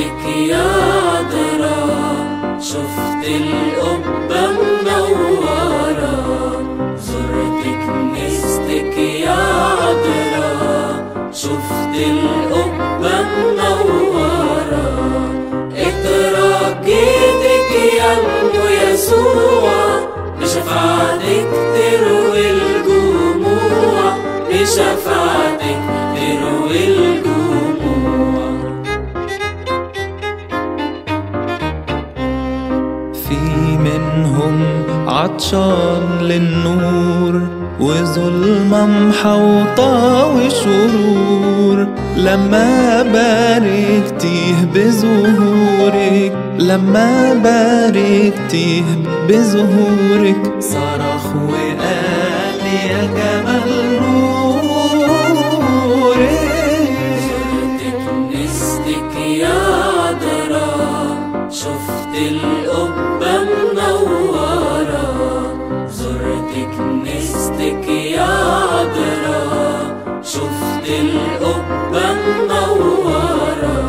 كنيستك يا عذراء شفت القبة منورة زرت كنيستك يا عذراء شفت القبة منورة اترجيتك يا ام يسوع بشفاعتك تروي الجموع بشفاعتك تروي الجموع في منهم عطشان للنور وظلمة محوطة وشرور لما باركتيه بظهورك لما باركتيه بظهورك صرخ وقال يا جمال نورك زرت كنيستك يا عذراء شفت القبة منورة زرت كنيستك يا عذراء شفت القبة منورة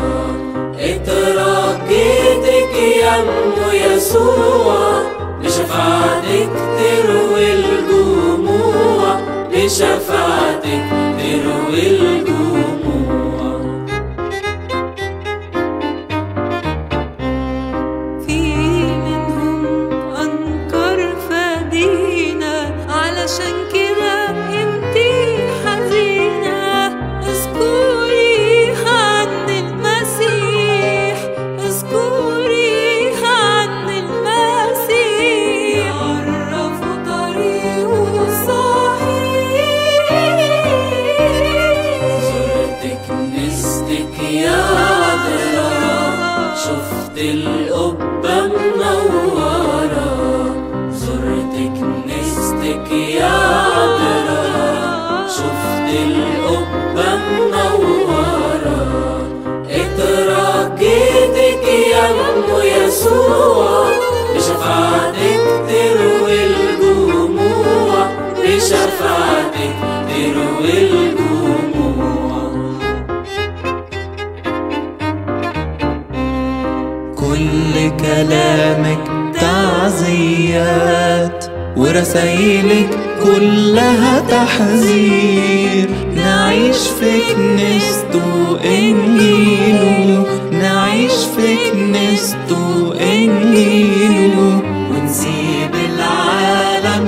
اترجيتك يا ام يسوع بشفاعتك تروي الجموع بشفاعتك تروي الجموع في منهم أنكر فدينا علشان كده انتي حزينة اذكري عن المسيح اذكري عن المسيح عرفوا طريقه الصحيح زرت كنيستك يا عذراء شفت القبة منورة زرت كنيستك يا عذراء شفت القبة منورة اترجيتك يا ام يسوع بشفاعتك تروي الجموع بشفاعتك تروي الجموع كل كلامك تعزيات ورسايلك كلها تحذير نعيش في كنيسته إنجيله نعيش في كنيسته إنجيله ونسيب العالم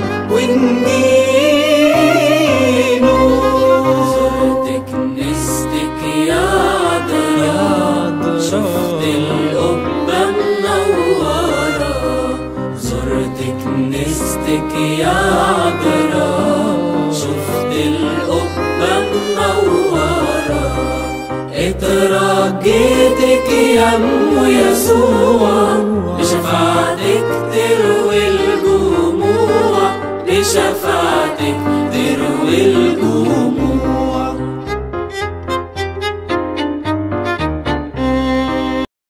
ونجيله زرت كنيستك يا عذراء شفت القبة منورة زرت كنيستك يا عذراء شفت القبة منورة اترجيتك يا ام يسوع بشفاعتك تروي الجموع بشفاعتك تروي الجموع